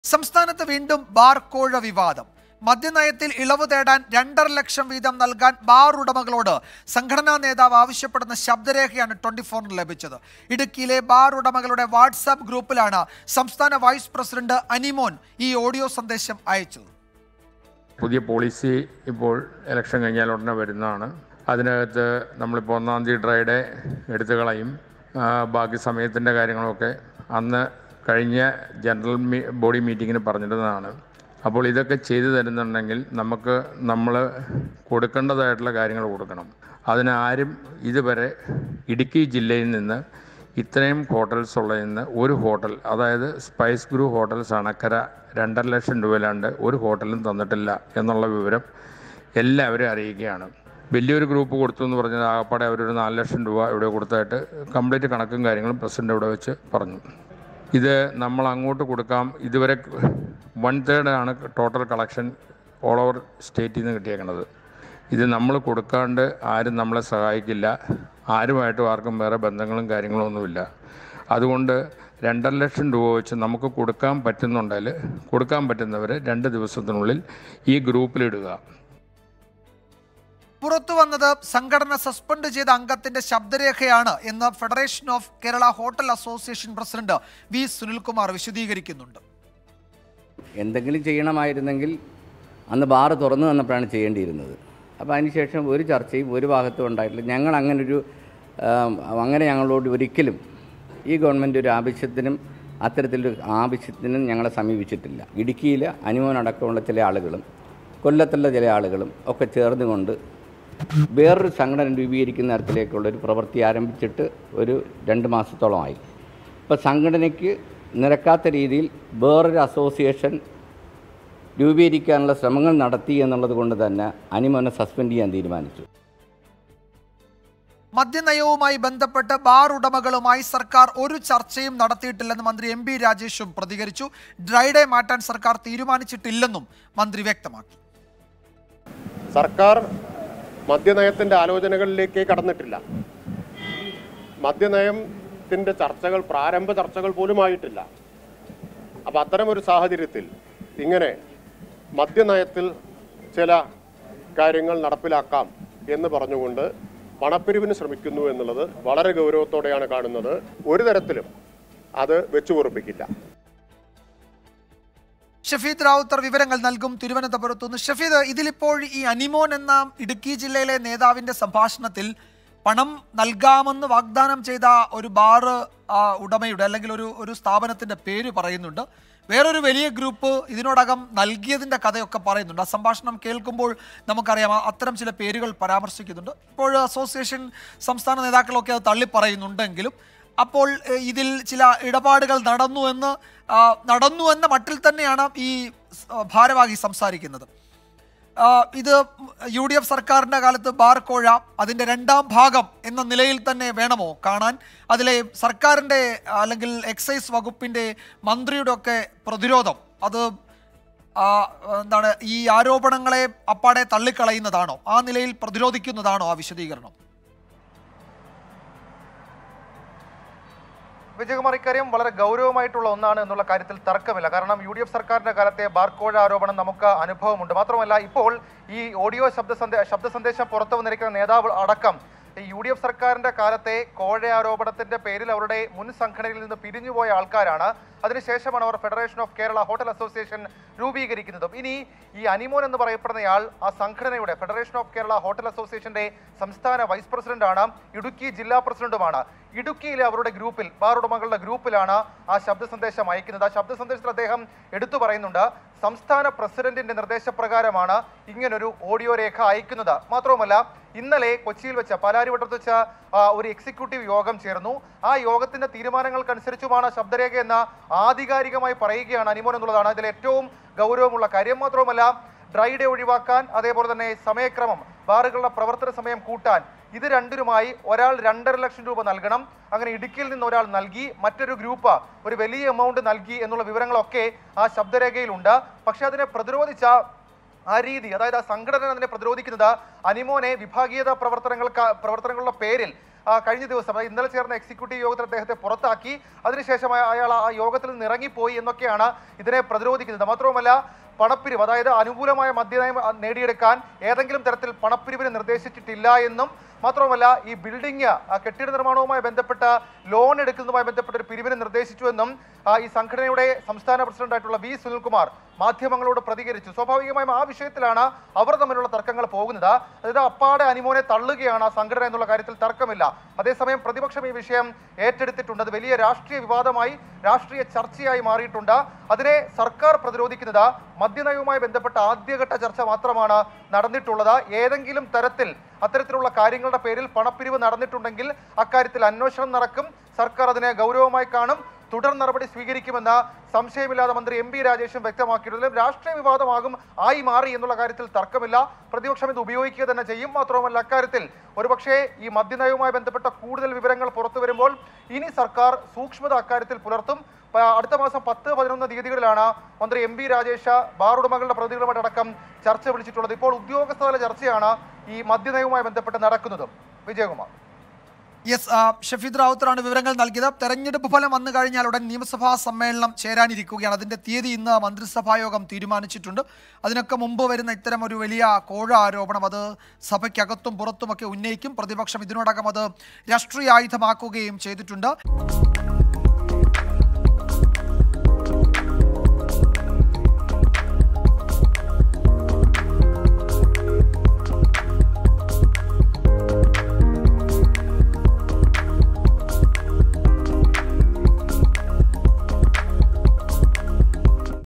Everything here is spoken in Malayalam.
സംസ്ഥാനത്ത് വീണ്ടും ബാർ കോഴ വിവാദം മദ്യനയത്തിൽ ഇളവ് തേടാൻ രണ്ടര ലക്ഷം വീതം നൽകാൻ ബാർ ഉടമകളോട് സംഘടനാ നേതാവ് ആവശ്യപ്പെടുന്ന ശബ്ദരേഖയാണ് ട്വന്റി ഫോറിന് ലഭിച്ചത് ഇടുക്കിയിലെ ബാർ ഉടമകളുടെ വാട്സാപ്പ് ഗ്രൂപ്പിലാണ് സംസ്ഥാന വൈസ് പ്രസിഡന്റ് അനിമോൻ ഈ ഓഡിയോ സന്ദേശം അയച്ചത് പുതിയ പോളിസി ഇപ്പോൾ ഇലക്ഷൻ കഴിഞ്ഞാൽ ഉടനെ വരുന്നതാണ് അതിനകത്ത് നമ്മളിപ്പോൾ ഒന്നാം തീയതി ഡ്രൈഡേ എടുത്തു കളയും ആ, ബാക്കി സമയത്തിൻ്റെ കാര്യങ്ങളൊക്കെ അന്ന് കഴിഞ്ഞ ജനറൽ മീ ബോഡി മീറ്റിങ്ങിന് പറഞ്ഞിരുന്നതാണ് അപ്പോൾ ഇതൊക്കെ ചെയ്തു തരുന്നുണ്ടെങ്കിൽ നമുക്ക് നമ്മൾ കൊടുക്കേണ്ടതായിട്ടുള്ള കാര്യങ്ങൾ കൊടുക്കണം അതിന് ആരും ഇതുവരെ ഇടുക്കി ജില്ലയിൽ നിന്ന് ഇത്രയും ഹോട്ടൽസ് ഉള്ളതിൽ നിന്ന് ഒരു ഹോട്ടൽ അതായത് സ്പൈസ് ഗ്രൂ ഹോട്ടൽസ് അണക്കര രണ്ടര ലക്ഷം രൂപയിലാണ്ട് ഒരു ഹോട്ടലും തന്നിട്ടില്ല എന്നുള്ള വിവരം എല്ലാവരും അറിയിക്കുകയാണ് വലിയൊരു ഗ്രൂപ്പ് കൊടുത്തു എന്ന് പറഞ്ഞത് ആകപ്പാടെ അവരൊരു നാല് ലക്ഷം രൂപ ഇവിടെ കൊടുത്തായിട്ട് കംപ്ലീറ്റ് കണക്കും കാര്യങ്ങളും പ്രസിഡന്റ് ഇവിടെ വെച്ച് പറഞ്ഞു ഇത് നമ്മൾ അങ്ങോട്ട് കൊടുക്കാം ഇതുവരെ വൺ തേർഡ് ആണ് ടോട്ടൽ കളക്ഷൻ ഓൾ ഓവർ സ്റ്റേറ്റിൽ നിന്ന് കിട്ടിയേക്കണത് ഇത് നമ്മൾ കൊടുക്കാണ്ട് ആരും നമ്മളെ സഹായിക്കില്ല ആരുമായിട്ടും ആർക്കും വേറെ ബന്ധങ്ങളും കാര്യങ്ങളും ഒന്നുമില്ല അതുകൊണ്ട് രണ്ടര ലക്ഷം രൂപ വെച്ച് നമുക്ക് കൊടുക്കാൻ പറ്റുന്നുണ്ടെങ്കിൽ കൊടുക്കാൻ പറ്റുന്നവർ രണ്ട് ദിവസത്തിനുള്ളിൽ ഈ ഗ്രൂപ്പിലിടുക പുറത്തു വന്നത് സംഘടന സസ്പെൻഡ് ചെയ്ത അംഗത്തിന്റെ ശബ്ദരേഖയാണ് എന്ന് federation of Kerala hotel association president V Sunilkumar വിശദീകരിക്കുന്നുണ്ട് എന്തെങ്കിലും ചെയ്യണമായിരുന്നെങ്കിൽ അന്ന് ബാറ് തുറന്നു തന്നപ്പോഴാണ് ചെയ്യേണ്ടിയിരുന്നത് അപ്പോൾ അതിനുശേഷം ഒരു ചർച്ചയും ഒരു ഭാഗത്തും ഉണ്ടായിട്ടില്ല ഞങ്ങൾ അങ്ങനൊരു ആം, അങ്ങനെ ഞങ്ങളോട് ഒരിക്കലും ഈ ഗവൺമെൻറ് ഒരു ആവശ്യത്തിനും അത്തരത്തിലൊരു ആവശ്യത്തിനും ഞങ്ങളെ സമീപിച്ചിട്ടില്ല ഇടുക്കിയിൽ അനുമോനടക്കമുള്ള ചില ആളുകളും കൊല്ലത്തുള്ള ചില ആളുകളും ഒക്കെ ചേർന്നുകൊണ്ട് വേറൊരു സംഘടന രൂപീകരിക്കുന്ന തരത്തിലേക്കുള്ള ഒരു പ്രവൃത്തി ആരംഭിച്ചിട്ട് ഒരു രണ്ട് മാസത്തോളമായി ഇപ്പോൾ സംഘടനയ്ക്ക് നിരക്കാത്ത രീതിയിൽ വേറൊരു അസോസിയേഷൻ രൂപീകരിക്കാനുള്ള ശ്രമങ്ങൾ നടത്തി എന്നുള്ളത് കൊണ്ട് തന്നെ അനിമോനെ സസ്പെൻഡ് ചെയ്യാൻ തീരുമാനിച്ചു മദ്യനയവുമായി ബന്ധപ്പെട്ട് ബാർ ഉടമകളുമായി സർക്കാർ ഒരു ചർച്ചയും നടത്തിയിട്ടില്ലെന്ന് മന്ത്രി എം ബി രാജേഷും പ്രതികരിച്ചു ഡ്രൈഡേ മാറ്റാൻ സർക്കാർ തീരുമാനിച്ചിട്ടില്ലെന്നും മന്ത്രി വ്യക്തമാക്കി സർക്കാർ മദ്യനയത്തിൻ്റെ ആലോചനകളിലേക്ക് കടന്നിട്ടില്ല മദ്യനയത്തിൻ്റെ ചർച്ചകൾ പ്രാരംഭ ചർച്ചകൾ പോലും ആയിട്ടില്ല അപ്പം അത്തരമൊരു സാഹചര്യത്തിൽ ഇങ്ങനെ മദ്യനയത്തിൽ ചില കാര്യങ്ങൾ നടപ്പിലാക്കാം എന്ന് പറഞ്ഞുകൊണ്ട് പണപ്പിരിവിന് ശ്രമിക്കുന്നു എന്നുള്ളത് വളരെ ഗൗരവത്തോടെയാണ് കാണുന്നത് ഒരു തരത്തിലും അത് വെച്ചുപൊറുപ്പിക്കില്ല ഷഫീദ് റാവുത്തർ വിവരങ്ങൾ നൽകും തിരുവനന്തപുരത്തു നിന്ന് ഷഫീദ് ഇതിലിപ്പോൾ ഈ അനിമോൻ എന്ന ഇടുക്കി ജില്ലയിലെ നേതാവിന്റെ സംഭാഷണത്തിൽ പണം നൽകാമെന്ന് വാഗ്ദാനം ചെയ്ത ഒരു ബാറ് ആ, ഉടമയുടെ അല്ലെങ്കിൽ ഒരു ഒരു സ്ഥാപനത്തിന്റെ പേര് പറയുന്നുണ്ട് വേറൊരു വലിയ ഗ്രൂപ്പ് ഇതിനോടകം നൽകിയതിന്റെ കഥയൊക്കെ പറയുന്നുണ്ട് ആ സംഭാഷണം കേൾക്കുമ്പോൾ നമുക്കറിയാം ആ- അത്തരം ചില പേരുകൾ പരാമർശിക്കുന്നുണ്ട് ഇപ്പോൾ അസോസിയേഷൻ സംസ്ഥാന നേതാക്കളൊക്കെ അത് തള്ളി പറയുന്നുണ്ടെങ്കിലും അപ്പോൾ ഏഹ്, ഇതിൽ ചില ഇടപാടുകൾ നടന്നു എന്ന് ആ, നടന്നു എന്ന മട്ടിൽ തന്നെയാണ് ഈ സ്- ആ, ഭാരവാഹി സംസാരിക്കുന്നത് ആ, ഇത് യു ഡി എഫ് സർക്കാരിൻ്റെ കാലത്ത് ബാർ കോഴ അതിൻ്റെ രണ്ടാം ഭാഗം എന്ന നിലയിൽ തന്നെ വേണമോ കാണാൻ അതിലെ സർക്കാരിൻ്റെ അല്ലെങ്കിൽ എക്സൈസ് വകുപ്പിൻ്റെ മന്ത്രിയുടെ ഒക്കെ പ്രതിരോധം അത് ആ, എന്താണ് ഈ ആരോപണങ്ങളെ അപ്പാടെ തള്ളിക്കളയുന്നതാണോ ആ നിലയിൽ പ്രതിരോധിക്കുന്നതാണോ ആ വിശദീകരണം വിജയകുമാർ ഇക്കാര്യം വളരെ ഗൗരവമായിട്ടുള്ള ഒന്നാണ് എന്നുള്ള കാര്യത്തിൽ തർക്കമില്ല കാരണം യു ഡി എഫ് സർക്കാരിന്റെ കാലത്തെ ബാർക്കോഴ ആരോപണം നമുക്ക് അനുഭവമുണ്ട് മാത്രമല്ല ഇപ്പോൾ ഈ ഓഡിയോ ശബ്ദ സന്ദേ ശബ്ദ സന്ദേശം പുറത്തു വന്നിരിക്കുന്ന നേതാവ് അടക്കം ഈ യു ഡി എഫ് സർക്കാരിന്റെ കാലത്തെ കോഴ ആരോപണത്തിന്റെ പേരിൽ അവരുടെ മുൻ സംഘടനയിൽ നിന്ന് പിരിഞ്ഞുപോയ ആൾക്കാരാണ് അതിനുശേഷമാണ് അവർ federation of Kerala hotel association രൂപീകരിക്കുന്നതും ഇനി ഈ അനിമോൻ എന്ന് പറയപ്പെടുന്നയാൾ ആ സംഘടനയുടെ ഫെഡറേഷൻ ഓഫ് കേരള ഹോട്ടൽ അസോസിയേഷന്റെ സംസ്ഥാന വൈസ് പ്രസിഡന്റാണ് ഇടുക്കി ജില്ലാ പ്രസിഡന്റുമാണ് ഇടുക്കിയിലെ അവരുടെ ഗ്രൂപ്പിൽ ബാർ ഉടമകളുടെ ഗ്രൂപ്പിലാണ് ആ ശബ്ദ സന്ദേശം അയക്കുന്നത് ആ ശബ്ദ സന്ദേശത്തിൽ അദ്ദേഹം എടുത്തു പറയുന്നുണ്ട് സംസ്ഥാന പ്രസിഡന്റിന്റെ നിർദ്ദേശപ്രകാരമാണ് ഇങ്ങനൊരു ഓഡിയോ രേഖ അയക്കുന്നത് മാത്രവുമല്ല ഇന്നലെ കൊച്ചിയിൽ വെച്ച പാലാരിവട്ടത്ത് വെച്ച ആ, ഒരു എക്സിക്യൂട്ടീവ് യോഗം ചേർന്നു ആ യോഗത്തിന്റെ തീരുമാനങ്ങൾക്കനുസരിച്ചുമാണ് ശബ്ദരേഖ എന്ന ആധികാരികമായി പറയുകയാണ് അനിമോൻ എന്നുള്ളതാണ് ഇതിൽ ഏറ്റവും ഗൗരവമുള്ള കാര്യം മാത്രവുമല്ല ഡ്രൈ ഡേ ഒഴിവാക്കാൻ അതേപോലെ തന്നെ സമയക്രമം ബാറുകളുടെ പ്രവർത്തന സമയം കൂട്ടാൻ ഇത് രണ്ടിനുമായി ഒരാൾ രണ്ടര ലക്ഷം രൂപ നൽകണം അങ്ങനെ ഇടുക്കിയിൽ നിന്ന് ഒരാൾ നൽകി മറ്റൊരു ഗ്രൂപ്പ് ഒരു വലിയ എമൗണ്ട് നൽകി എന്നുള്ള വിവരങ്ങളൊക്കെ ആ ശബ്ദരേഖയിലുണ്ട് പക്ഷെ അതിനെ പ്രതിരോധിച്ച ആ രീതി അതായത് ആ സംഘടന അതിനെ പ്രതിരോധിക്കുന്നത് അനിമോനെ വിഭാഗീയത പ്രവർത്തനങ്ങൾക്ക് പ്രവർത്തനങ്ങളുടെ പേരിൽ ആ, കഴിഞ്ഞ ദിവസം അതായത് ഇന്നലെ ചേർന്ന എക്സിക്യൂട്ടീവ് യോഗത്തിൽ അദ്ദേഹത്തെ പുറത്താക്കി അതിനുശേഷം അയ- അയാൾ ആ യോഗത്തിൽ നിന്ന് ഇറങ്ങിപ്പോയി എന്നൊക്കെയാണ് ഇതിനെ പ്രതിരോധിക്കുന്നത് മാത്രവുമല്ല പണപ്പിരിവ് അതായത് അനുകൂലമായ മദ്യനയം ആ, നേടിയെടുക്കാൻ ഏതെങ്കിലും തരത്തിൽ പണപ്പിരിവിന് നിർദ്ദേശിച്ചിട്ടില്ല എന്നും മാത്രവുമല്ല ഈ ബിൽഡിംഗ് ആ, കെട്ടിട നിർമ്മാണവുമായി ബന്ധപ്പെട്ട ലോൺ എടുക്കുന്നതുമായി ബന്ധപ്പെട്ട ഒരു പിരിവിന് നിർദ്ദേശിച്ചുവെന്നും ആ, ഈ സംഘടനയുടെ സംസ്ഥാന പ്രസിഡന്റായിട്ടുള്ള വി സുനിൽകുമാർ മാധ്യമങ്ങളോട് പ്രതികരിച്ചു സ്വാഭാവികമായും ആ വിഷയത്തിലാണ് അവർ തമ്മിലുള്ള തർക്കങ്ങൾ പോകുന്നത് അതായത് അപ്പാടെ അനിമോനെ തള്ളുകയാണ് ആ സംഘടന എന്നുള്ള കാര്യത്തിൽ തർക്കമില്ല അതേസമയം പ്രതിപക്ഷം ഈ വിഷയം ഏറ്റെടുത്തിട്ടുണ്ട് അത് വലിയ രാഷ്ട്രീയ വിവാദമായി രാഷ്ട്രീയ ചർച്ചയായി മാറിയിട്ടുണ്ട് അതിനെ സർക്കാർ പ്രതിരോധിക്കുന്നത് മദ്യനയവുമായി ബന്ധപ്പെട്ട ആദ്യഘട്ട ചർച്ച മാത്രമാണ് നടന്നിട്ടുള്ളത് ഏതെങ്കിലും തരത്തിൽ അത്തരത്തിലുള്ള കാര്യങ്ങളുടെ പേരിൽ പണപ്പിരിവ് നടന്നിട്ടുണ്ടെങ്കിൽ അക്കാര്യത്തിൽ അന്വേഷണം നടക്കും സർക്കാർ അതിനെ ഗൗരവമായി കാണും തുടർ നടപടി സ്വീകരിക്കുമെന്ന് സംശയമില്ലാതെ മന്ത്രി എം പി രാജേഷും വ്യക്തമാക്കിയിട്ടുള്ളതും രാഷ്ട്രീയ വിവാദമാകും ആയി മാറി എന്നുള്ള കാര്യത്തിൽ തർക്കമില്ല പ്രതിപക്ഷം ഇത് ഉപയോഗിക്കുക തന്നെ ചെയ്യും മാത്രവുമല്ല അക്കാര്യത്തിൽ ഒരുപക്ഷേ ഈ മദ്യനയവുമായി ബന്ധപ്പെട്ട കൂടുതൽ വിവരങ്ങൾ പുറത്തു വരുമ്പോൾ ഇനി സർക്കാർ സൂക്ഷ്മത അക്കാര്യത്തിൽ പുലർത്തും പ- അടുത്ത മാസം പത്ത് പതിനൊന്ന് തീയതികളിലാണ് മന്ത്രി എം പി രാജേഷ് ബാർ ഉടമകളുടെ പ്രതികളുമായിട്ടടക്കം ചർച്ച വിളിച്ചിട്ടുള്ളത് ഇപ്പോൾ ഉദ്യോഗസ്ഥതല ചർച്ചയാണ് ഈ മദ്യനയവുമായി ബന്ധപ്പെട്ട് നടക്കുന്നതും വിജയകുമാർ യെസ് ആ, ഷഫീദ് റാവുത്തറാണ് വിവരങ്ങൾ നൽകിയത് തെരഞ്ഞെടുപ്പ് ഫലം വന്നു കഴിഞ്ഞാൽ ഉടൻ നിയമസഭാ സമ്മേളനം ചേരാനിരിക്കുകയാണ് അതിന്റെ തീയതി ഇന്ന് മന്ത്രിസഭാ യോഗം തീരുമാനിച്ചിട്ടുണ്ട് അതിനൊക്കെ മുമ്പ് വരുന്ന ഇത്തരം ഒരു വലിയ കോഴ ആരോപണം അത് സഭയ്ക്കകത്തും പുറത്തുമൊക്കെ ഉന്നയിക്കും പ്രതിപക്ഷം ഇതിനോടകം അത് രാഷ്ട്രീയ ആയുധമാക്കുകയും ചെയ്തിട്ടുണ്ട്